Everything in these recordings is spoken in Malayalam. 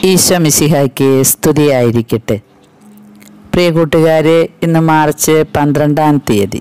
ഈശോ മിശിഹായ്ക്ക് സ്തുതിയായിരിക്കട്ടെ പ്രിയ കൂട്ടുകാരെ ഇന്ന് മാർച്ച് പന്ത്രണ്ടാം തീയതി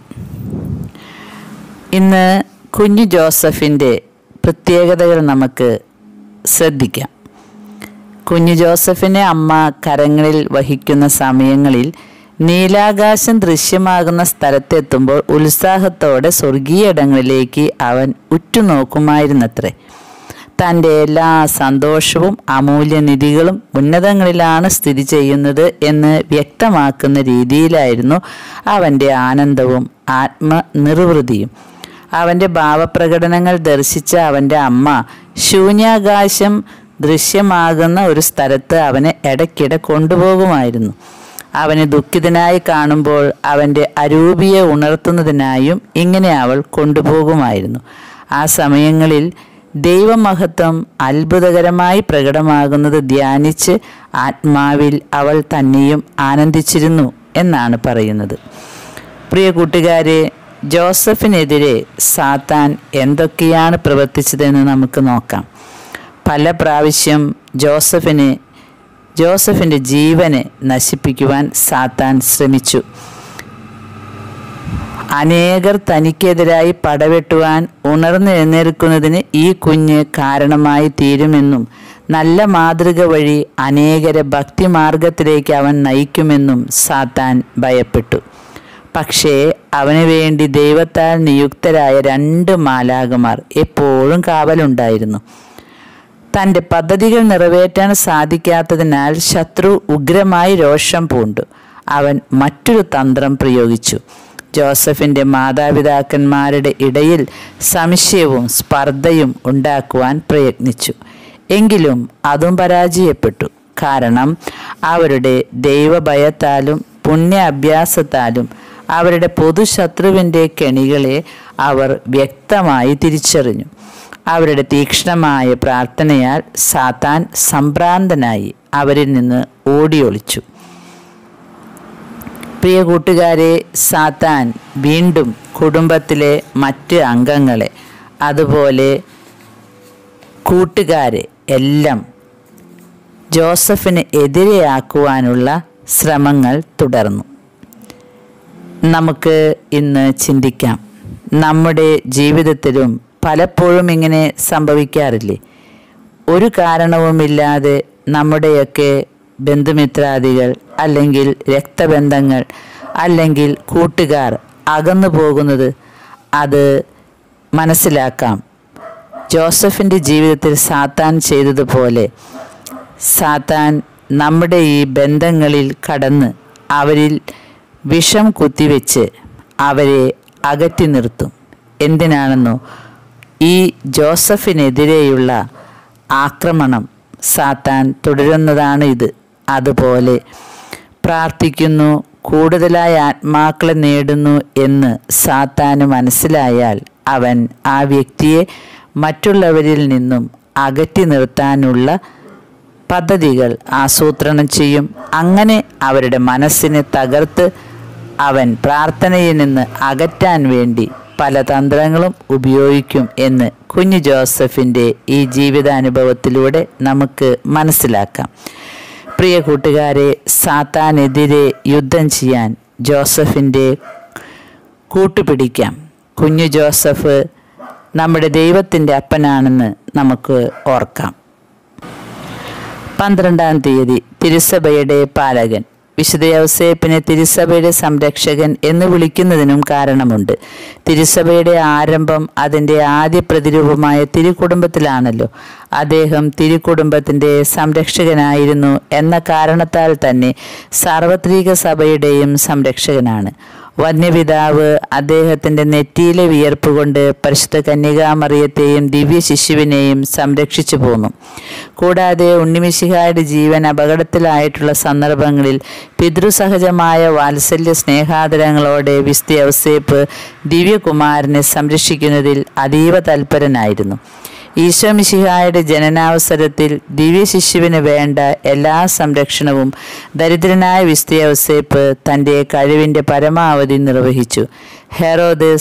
ഇന്ന് കുഞ്ഞു ജോസഫിൻ്റെ പ്രത്യേകതകൾ നമുക്ക് ശ്രദ്ധിക്കാം കുഞ്ഞു ജോസഫിനെ അമ്മ കരങ്ങളിൽ വഹിക്കുന്ന സമയങ്ങളിൽ നീലാകാശം ദൃശ്യമാകുന്ന സ്ഥലത്തെത്തുമ്പോൾ ഉത്സാഹത്തോടെ സ്വർഗീയ ഇടങ്ങളിലേക്ക് അവൻ ഉറ്റുനോക്കുമായിരുന്നത്രേ തൻ്റെ എല്ലാ സന്തോഷവും അമൂല്യനിധികളും ഉന്നതങ്ങളിലാണ് സ്ഥിതി ചെയ്യുന്നത് എന്ന് വ്യക്തമാക്കുന്ന രീതിയിലായിരുന്നു അവൻ്റെ ആനന്ദവും ആത്മനിർവൃതിയും അവൻ്റെ ഭാവപ്രകടനങ്ങൾ ദർശിച്ച അവൻ്റെ അമ്മ ശൂന്യാകാശം ദൃശ്യമാകുന്ന ഒരു സ്ഥലത്ത് അവനെ ഇടയ്ക്കിടെ കൊണ്ടുപോകുമായിരുന്നു അവനെ ദുഃഖിതനായി കാണുമ്പോൾ അവൻ്റെ അരൂപിയെ ഉണർത്തുന്നതിനായും ഇങ്ങനെ അവൾ കൊണ്ടുപോകുമായിരുന്നു ആ സമയങ്ങളിൽ ദൈവമഹത്വം അത്ഭുതകരമായി പ്രകടമാകുന്നത് ധ്യാനിച്ച് ആത്മാവിൽ അവൾ തന്നെയും ആനന്ദിച്ചിരുന്നു എന്നാണ് പറയുന്നത് പ്രിയ കൂട്ടുകാരെ ജോസഫിനെതിരെ സാത്താൻ എന്തൊക്കെയാണ് പ്രവർത്തിച്ചതെന്ന് നമുക്ക് നോക്കാം പല പ്രാവശ്യം ജോസഫിനെ ജോസഫിൻ്റെ ജീവനെ നശിപ്പിക്കുവാൻ സാത്താൻ ശ്രമിച്ചു അനേകർ തനിക്കെതിരായി പടവെട്ടുവാൻ ഉണർന്നെഴുന്നേൽക്കുന്നതിന് ഈ കുഞ്ഞ് കാരണമായി തീരുമെന്നും നല്ല മാതൃക വഴി അനേകരെ ഭക്തിമാർഗത്തിലേക്ക് അവൻ നയിക്കുമെന്നും സാത്താൻ ഭയപ്പെട്ടു പക്ഷേ അവന് വേണ്ടി ദൈവത്താൽ നിയുക്തരായ രണ്ട് മാലാകമാർ എപ്പോഴും കാവലുണ്ടായിരുന്നു തൻ്റെ പദ്ധതികൾ നിറവേറ്റാൻ സാധിക്കാത്തതിനാൽ ശത്രു ഉഗ്രമായി രോഷം പൂണ്ടു അവൻ മറ്റൊരു തന്ത്രം പ്രയോഗിച്ചു ജോസഫിൻ്റെ മാതാപിതാക്കന്മാരുടെ ഇടയിൽ സംശയവും സ്പർദ്ധയും ഉണ്ടാക്കുവാൻ പ്രയത്നിച്ചു എങ്കിലും അതും പരാജയപ്പെട്ടു കാരണം അവരുടെ ദൈവഭയത്താലും പുണ്യ അഭ്യാസത്താലും അവരുടെ പൊതുശത്രുവിൻ്റെ കെണികളെ അവർ വ്യക്തമായി തിരിച്ചറിഞ്ഞു അവരുടെ തീക്ഷ്ണമായ പ്രാർത്ഥനയാൽ സാത്താൻ സംഭ്രാന്തനായി അവരിൽ നിന്ന് ഓടിയൊളിച്ചു പ്രിയ കൂട്ടുകാരെ സാത്താൻ വീണ്ടും കുടുംബത്തിലെ മറ്റ് അംഗങ്ങളെ അതുപോലെ കൂട്ടുകാരെ എല്ലാം ജോസഫിന് എതിരെയാക്കുവാനുള്ള ശ്രമങ്ങൾ തുടർന്നു നമുക്ക് ഇന്ന് ചിന്തിക്കാം നമ്മുടെ ജീവിതത്തിലും പലപ്പോഴും ഇങ്ങനെ സംഭവിക്കാറില്ലേ ഒരു കാരണവുമില്ലാതെ നമ്മുടെയൊക്കെ ബന്ധുമിത്രാദികൾ അല്ലെങ്കിൽ രക്തബന്ധങ്ങൾ അല്ലെങ്കിൽ കൂട്ടുകാർ അകന്നു പോകുന്നത് അത് മനസ്സിലാക്കാം ജോസഫിൻ്റെ ജീവിതത്തിൽ സാത്താൻ ചെയ്തതുപോലെ സാത്താൻ നമ്മുടെ ഈ ബന്ധങ്ങളിൽ കടന്ന് അവരിൽ വിഷം കുത്തിവെച്ച് അവരെ അകറ്റി നിർത്തും എന്തിനാണെന്നോ ഈ ജോസഫിനെതിരെയുള്ള ആക്രമണം സാത്താൻ തുടരുന്നതാണ് ഇത് അതുപോലെ പ്രാർത്ഥിക്കുന്നു കൂടുതലായി ആത്മാക്കളെ നേടുന്നു എന്ന് സാത്താന് മനസ്സിലായാൽ അവൻ ആ വ്യക്തിയെ മറ്റുള്ളവരിൽ നിന്നും അകറ്റി നിർത്താനുള്ള പദ്ധതികൾ ആസൂത്രണം ചെയ്യും അങ്ങനെ അവരുടെ മനസ്സിനെ തകർത്ത് അവൻ പ്രാർത്ഥനയിൽ നിന്ന് അകറ്റാൻ വേണ്ടി പല തന്ത്രങ്ങളും ഉപയോഗിക്കും എന്ന് കുഞ്ഞു ജോസഫിൻ്റെ ഈ ജീവിതാനുഭവത്തിലൂടെ നമുക്ക് മനസ്സിലാക്കാം പ്രിയ കൂട്ടുകാരെ സാത്താനെതിരെ യുദ്ധം ചെയ്യാൻ ജോസഫിൻ്റെ കൂട്ടുപിടിക്കാം കുഞ്ഞു ജോസഫ് നമ്മുടെ ദൈവത്തിൻ്റെ അപ്പനാണെന്ന് നമുക്ക് ഓർക്കാം പന്ത്രണ്ടാം തീയതി തിരുസഭയുടെ പാലകൻ വിശുദ്ധ യൗസേപ്പിനെ തിരുസഭയുടെ സംരക്ഷകൻ എന്ന് വിളിക്കുന്നതിനും കാരണമുണ്ട് തിരുസഭയുടെ ആരംഭം അതിൻ്റെ ആദ്യ പ്രതിരൂപമായ തിരുക്കുടുംബത്തിലാണല്ലോ അദ്ദേഹം തിരുക്കുടുംബത്തിൻ്റെ സംരക്ഷകനായിരുന്നു എന്ന കാരണത്താൽ തന്നെ സാർവത്രിക സഭയുടെയും സംരക്ഷകനാണ് വന്യപിതാവ് അദ്ദേഹത്തിൻ്റെ നെറ്റിയിലെ വിയർപ്പ് കൊണ്ട് പരിശുദ്ധ കന്യകാമറിയത്തെയും ദിവ്യ ശിശുവിനെയും സംരക്ഷിച്ചു പോന്നു കൂടാതെ ഉണ്ണിമിശിഹായുടെ ജീവൻ അപകടത്തിലായിട്ടുള്ള സന്ദർഭങ്ങളിൽ പിതൃസഹജമായ വാത്സല്യ സ്നേഹാദരങ്ങളോടെ വിസ്തി ഔസേപ്പ് ദിവ്യകുമാരനെ സംരക്ഷിക്കുന്നതിൽ അതീവ തൽപരനായിരുന്നു ഈശോ മിശിഹായുടെ ജനനാവസരത്തിൽ ദിവ്യ ശിശുവിന് വേണ്ട എല്ലാ സംരക്ഷണവും ദരിദ്രനായ വിസ്തയൗസേപ്പ് തൻ്റെ കഴിവിൻ്റെ പരമാവധി നിർവഹിച്ചു ഹെറോദസ്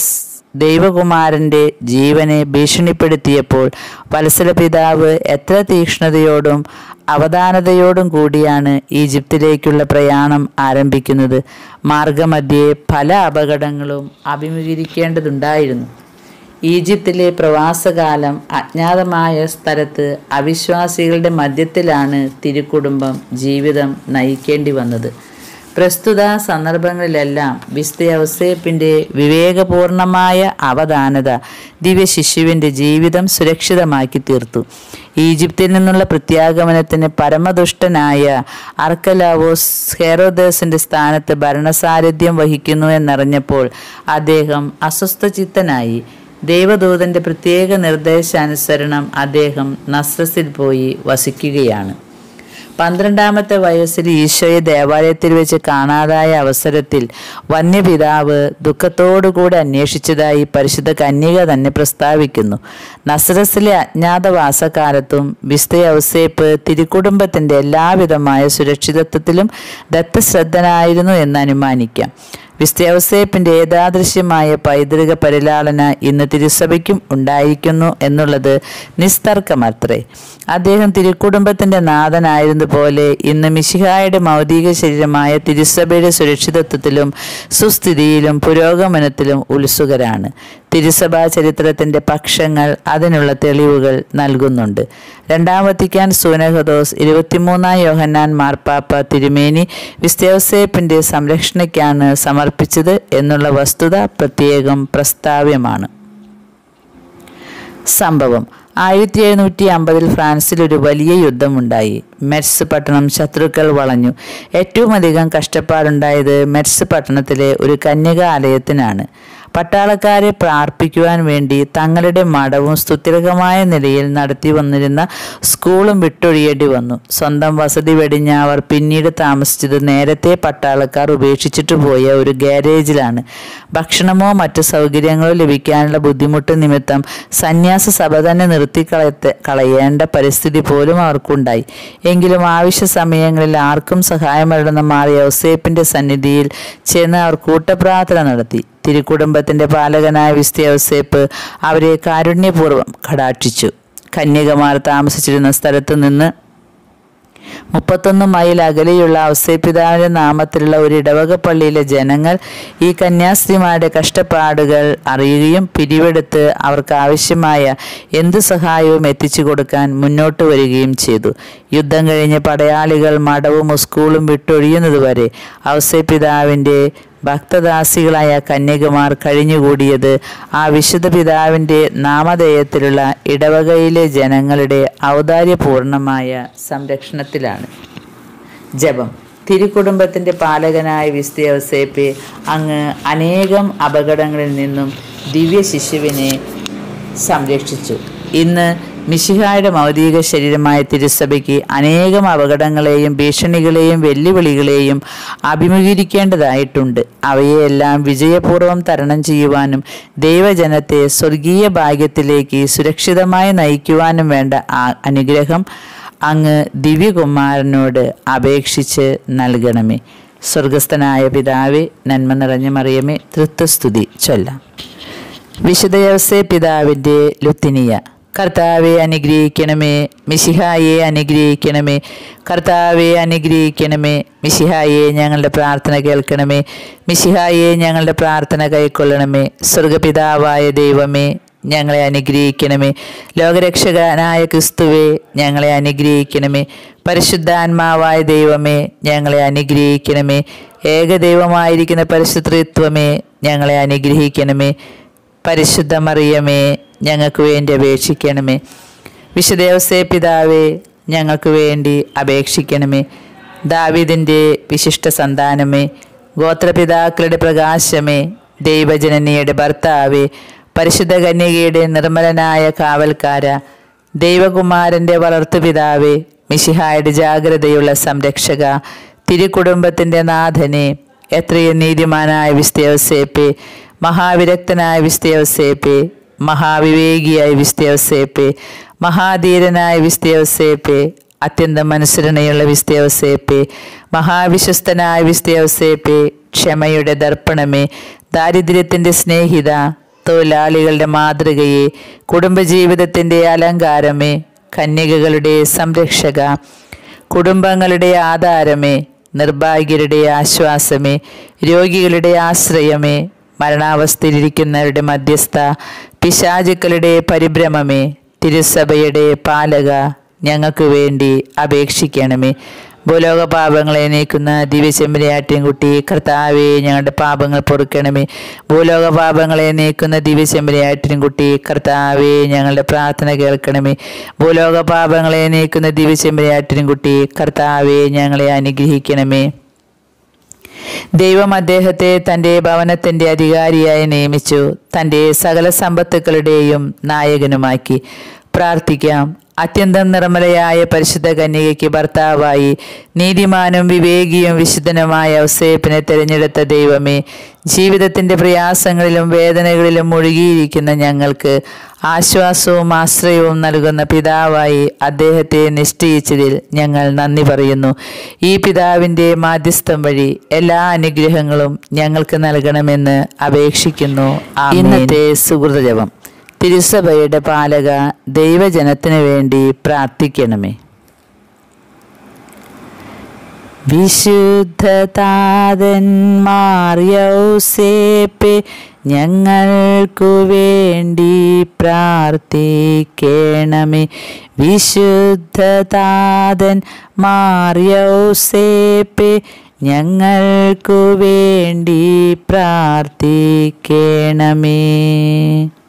ദൈവകുമാരൻ്റെ ജീവനെ ഭീഷണിപ്പെടുത്തിയപ്പോൾ വത്സല പിതാവ് എത്ര തീക്ഷ്ണതയോടും അവധാനതയോടും കൂടിയാണ് ഈജിപ്തിലേക്കുള്ള പ്രയാണം ആരംഭിക്കുന്നത് മാർഗമധ്യേ പല അപകടങ്ങളും അഭിമുഖീകരിക്കേണ്ടതുണ്ടായിരുന്നു ഈജിപ്തിലെ പ്രവാസകാലം അജ്ഞാതമായ സ്ഥലത്ത് അവിശ്വാസികളുടെ മധ്യത്തിലാണ് തിരുക്കുടുംബം ജീവിതം നയിക്കേണ്ടി വന്നത് പ്രസ്തുത സന്ദർഭങ്ങളിലെല്ലാം വിസ്തയ ഔസേപ്പിൻ്റെ വിവേകപൂർണമായ അവധാനത ദിവ്യ ശിശുവിൻ്റെ ജീവിതം സുരക്ഷിതമാക്കി തീർത്തു ഈജിപ്തിൽ നിന്നുള്ള പ്രത്യാഗമനത്തിന് പരമദുഷ്ടനായ അർക്കലാവോസ് ഹെറോദേസിൻ്റെ സ്ഥാനത്ത് ഭരണസാരഥ്യം വഹിക്കുന്നു എന്നറിഞ്ഞപ്പോൾ അദ്ദേഹം അസ്വസ്ഥചിത്തനായി ദൈവദൂതന്റെ പ്രത്യേക നിർദ്ദേശാനുസരണം അദ്ദേഹം നസ്രസിൽ പോയി വസിക്കുകയാണ് പന്ത്രണ്ടാമത്തെ വയസ്സിൽ ഈശോയെ ദേവാലയത്തിൽ വെച്ച് കാണാതായ അവസരത്തിൽ വന്യപിതാവ് ദുഃഖത്തോടുകൂടി അന്വേഷിച്ചതായി പരിശുദ്ധ കന്യക തന്നെ പ്രസ്താവിക്കുന്നു നസ്രസിലെ അജ്ഞാതവാസകാലത്തും വിസ്തയ ഔസേപ്പ് തിരുക്കുടുംബത്തിന്റെ എല്ലാവിധമായ സുരക്ഷിതത്വത്തിലും ദത്തശ്രദ്ധനായിരുന്നു എന്ന് അനുമാനിക്കാം വിസ്തയവസേപ്പിന്റെ ഏതാദൃശ്യമായ പൈതൃക പരിലാളന ഇന്ന് തിരുസഭയ്ക്കും ഉണ്ടായിരിക്കുന്നു എന്നുള്ളത് നിസ്തർക്കമത്രേ അദ്ദേഹം തിരുക്കുടുംബത്തിന്റെ നാഥനായിരുന്നതുപോലെ ഇന്ന് മിശിഹായുടെ മൗതിക ശരീരമായ തിരുസഭയുടെ സുരക്ഷിതത്വത്തിലും സുസ്ഥിതിയിലും പുരോഗമനത്തിലും ഉത്സുകരാണ് തിരുസഭാ ചരിത്രത്തിന്റെ പക്ഷങ്ങൾ അതിനുള്ള തെളിവുകൾ നൽകുന്നുണ്ട് രണ്ടാം വത്തിക്കാൻ സൂനഹദോസ് ഇരുപത്തിമൂന്നാം യോഹന്നാൻ മാർപ്പാപ്പ തിരുമേനി വിസ്തയോസേപ്പിന്റെ സംരക്ഷണയ്ക്കാണ് സമർപ്പിച്ചത് എന്നുള്ള വസ്തുത പ്രത്യേകം പ്രസ്താവ്യമാണ് സംഭവം ആയിരത്തി എഴുന്നൂറ്റി അമ്പതിൽ ഫ്രാൻസിൽ ഒരു വലിയ യുദ്ധമുണ്ടായി മെറ്റ്സ് പട്ടണം ശത്രുക്കൾ വളഞ്ഞു ഏറ്റവും അധികം കഷ്ടപ്പാടുണ്ടായത് മെറ്റ്സ് പട്ടണത്തിലെ ഒരു കന്യക ആലയത്തിനാണ് പട്ടാളക്കാരെ പ്രാർത്ഥിക്കുവാൻ വേണ്ടി തങ്ങളുടെ മഠവും സ്തുത്യർഹമായ നിലയിൽ നടത്തി വന്നിരുന്ന സ്കൂളും വിട്ടൊഴിയേണ്ടി വന്നു സ്വന്തം വസതി വെടിഞ്ഞ അവർ പിന്നീട് താമസിച്ചത് നേരത്തെ പട്ടാളക്കാർ ഉപേക്ഷിച്ചിട്ട് പോയ ഒരു ഗാരേജിലാണ് ഭക്ഷണമോ മറ്റു സൗകര്യങ്ങളോ ലഭിക്കാനുള്ള ബുദ്ധിമുട്ട് നിമിത്തം സന്യാസ സഭ തന്നെ നിർത്തിക്കളയത്തെ കളയേണ്ട പരിസ്ഥിതി പോലും അവർക്കുണ്ടായി എങ്കിലും ആവശ്യ സമയങ്ങളിൽ ആർക്കും സഹായമല്ലെന്ന് മാറിയ ഔസേപ്പിന്റെ സന്നിധിയിൽ ചെന്ന് അവർ കൂട്ടപ്രാർത്ഥന നടത്തി തിരുക്കുടുംബത്തിന്റെ പാലകനായ വിസ്തയൗസേപ്പ് അവരെ കാരുണ്യപൂർവ്വം കടാക്ഷിച്ചു കന്യകമാർ താമസിച്ചിരുന്ന സ്ഥലത്ത് നിന്ന് മുപ്പത്തൊന്ന് മൈൽ അകലെയുള്ള ഔസേപിതാവിന്റെ നാമത്തിലുള്ള ഒരു ഇടവക പള്ളിയിലെ ജനങ്ങൾ ഈ കന്യാസ്ത്രീമാരുടെ കഷ്ടപ്പാടുകൾ അറിയുകയും പിരിവെടുത്ത് അവർക്ക് ആവശ്യമായ എന്ത് സഹായവും എത്തിച്ചു കൊടുക്കാൻ മുന്നോട്ട് വരികയും ചെയ്തു യുദ്ധം കഴിഞ്ഞ് പടയാളികൾ മഠവും സ്കൂളും വിട്ടൊഴിയുന്നതുവരെ ഔസേപിതാവിൻ്റെ ഭക്തദാസികളായ കന്യകമാർ കഴിഞ്ഞുകൂടിയത് ആ വിശുദ്ധ പിതാവിൻ്റെ നാമധേയത്തിലുള്ള ഇടവകയിലെ ജനങ്ങളുടെ ഔദാര്യപൂർണമായ സംരക്ഷണത്തിലാണ് ജപം തിരുക്കുടുംബത്തിൻ്റെ പാലകനായ വിസ്തയവസേപ്പെ അങ്ങ് അനേകം അപകടങ്ങളിൽ നിന്നും ദിവ്യ ശിശുവിനെ സംരക്ഷിച്ചു ഇന്ന് മിശിഹായുടെ മൗതിക ശരീരമായ തിരുസഭയ്ക്ക് അനേകം അപകടങ്ങളെയും ഭീഷണികളെയും വെല്ലുവിളികളെയും അഭിമുഖീകരിക്കേണ്ടതായിട്ടുണ്ട് അവയെല്ലാം വിജയപൂർവ്വം തരണം ചെയ്യുവാനും ദൈവജനത്തെ സ്വർഗീയ ഭാഗ്യത്തിലേക്ക് സുരക്ഷിതമായി നയിക്കുവാനും വേണ്ട ആ അനുഗ്രഹം അങ്ങ് ദിവ്യകുമാരനോട് അപേക്ഷിച്ച് നൽകണമേ സ്വർഗസ്ഥനായ പിതാവേ നന്മ നിറഞ്ഞ മറിയമേ തൃത്വസ്തുതി ചൊല്ലാം വിശുദ്ധ യവസേ പിതാവിൻ്റെ ലുത്തിനിയ കർത്താവെ അനുഗ്രഹിക്കണമേ മിശിഹായെ അനുഗ്രഹിക്കണമേ കർത്താവെ അനുഗ്രഹിക്കണമേ മിശിഹായെ ഞങ്ങളുടെ പ്രാർത്ഥന കേൾക്കണമേ മിശിഹായെ ഞങ്ങളുടെ പ്രാർത്ഥന കൈക്കൊള്ളണമേ സ്വർഗപിതാവായ ദൈവമേ ഞങ്ങളെ അനുഗ്രഹിക്കണമേ ലോകരക്ഷകനായ ക്രിസ്തുവെ ഞങ്ങളെ അനുഗ്രഹിക്കണമേ പരിശുദ്ധാത്മാവായ ദൈവമേ ഞങ്ങളെ അനുഗ്രഹിക്കണമേ ഏകദൈവമായിരിക്കുന്ന പരിശുദ്ധത്വമേ ഞങ്ങളെ അനുഗ്രഹിക്കണമേ പരിശുദ്ധ മറിയമേ ഞങ്ങൾക്ക് വേണ്ടി അപേക്ഷിക്കണമേ വിശുദേവസേ പിതാവേ ഞങ്ങൾക്ക് വേണ്ടി അപേക്ഷിക്കണമേ ദാവിദിൻ്റെ വിശിഷ്ട സന്താനമേ ഗോത്രപിതാക്കളുടെ പ്രകാശമേ ദൈവജനനിയുടെ ഭർത്താവേ പരിശുദ്ധ കന്യകയുടെ നിർമ്മലനായ കാവൽക്കാര ദൈവകുമാരൻ്റെ വളർത്തുപിതാവേ മിശിഹായുടെ ജാഗ്രതയുള്ള സംരക്ഷക തിരുക്കുടുംബത്തിൻ്റെ നാഥനെ എത്രയും നീതിമാനായ വിസ്തയവസേപ്പെ മഹാവിരക്തനായ വിസ്തയവസേപ്പെ മഹാവിവേകിയായ വിസ്തയവസേപ്പെ മഹാധീരനായ വിസ്തയവസേപ്പെ അത്യന്തം അനുസരണയുള്ള വിസ്തയവസേപ്പെ മഹാവിശ്വസ്തനായ വിസ്തയവസേപ്പെ ക്ഷമയുടെ ദർപ്പണമേ ദാരിദ്ര്യത്തിൻ്റെ സ്നേഹിത തൊഴിലാളികളുടെ മാതൃകയെ കുടുംബജീവിതത്തിൻ്റെ അലങ്കാരമേ കന്യകകളുടെ സംരക്ഷക കുടുംബങ്ങളുടെ ആധാരമേ നിർഭാഗ്യരുടെ ആശ്വാസമേ രോഗികളുടെ ആശ്രയമേ മരണാവസ്ഥയിലിരിക്കുന്നവരുടെ മധ്യസ്ഥ പിശാചുക്കളുടെ പരിഭ്രമമേ തിരുസഭയുടെ പാലക ഞങ്ങൾക്ക് വേണ്ടി അപേക്ഷിക്കണമേ ഭൂലോക പാപങ്ങളെ നീക്കുന്ന ദിവ്യശെമ്പരിയാട്ടിൻകുട്ടി കർത്താവെ ഞങ്ങളുടെ പാപങ്ങൾ പൊറുക്കണമേ ഭൂലോക പാപങ്ങളെ നീക്കുന്ന ദിവ്യശെമ്പരിയാട്ടിൻകുട്ടി കർത്താവെ ഞങ്ങളുടെ പ്രാർത്ഥന കേൾക്കണമേ ഭൂലോക പാപങ്ങളെ നീക്കുന്ന ദിവ്യശെമ്പരിയാട്ടിൻകുട്ടി കർത്താവെ ഞങ്ങളെ അനുഗ്രഹിക്കണമേ ദൈവം അദ്ദേഹത്തെ തൻ്റെ ഭവനത്തിൻ്റെ അധികാരിയായി നിയമിച്ചു തൻ്റെ സകല സമ്പത്തുക്കളുടെയും നായകനുമാക്കി പ്രാർത്ഥിക്കാം അത്യന്തം നിർമ്മലയായ പരിശുദ്ധ കന്യകയ്ക്ക് ഭർത്താവായി നീതിമാനും വിവേകിയും വിശുദ്ധനുമായ ഔസേപ്പിനെ തിരഞ്ഞെടുത്ത ദൈവമേ ജീവിതത്തിൻ്റെ പ്രയാസങ്ങളിലും വേദനകളിലും മുഴുകിയിരിക്കുന്ന ഞങ്ങൾക്ക് ആശ്വാസവും ആശ്രയവും നൽകുന്ന പിതാവായി അദ്ദേഹത്തെ നിശ്ചയിച്ചതിൽ ഞങ്ങൾ നന്ദി പറയുന്നു ഈ പിതാവിൻ്റെ മാധ്യസ്ഥം വഴി എല്ലാ അനുഗ്രഹങ്ങളും ഞങ്ങൾക്ക് നൽകണമെന്ന് അപേക്ഷിക്കുന്നു ഇന്നത്തെ സുഹൃതജപം തിരുസഭയുടെ പാലക ദൈവജനത്തിനു വേണ്ടി പ്രാർത്ഥിക്കണമേ വിശുദ്ധതാതന്മാർയൗസേപ്പെ ഞങ്ങൾക്കു വേണ്ടി പ്രാർത്ഥിക്കണമേ വിശുദ്ധതാതൻ മാറിയൗസേപ്പെ ഞങ്ങൾക്കു വേണ്ടി പ്രാർത്ഥിക്കണമേ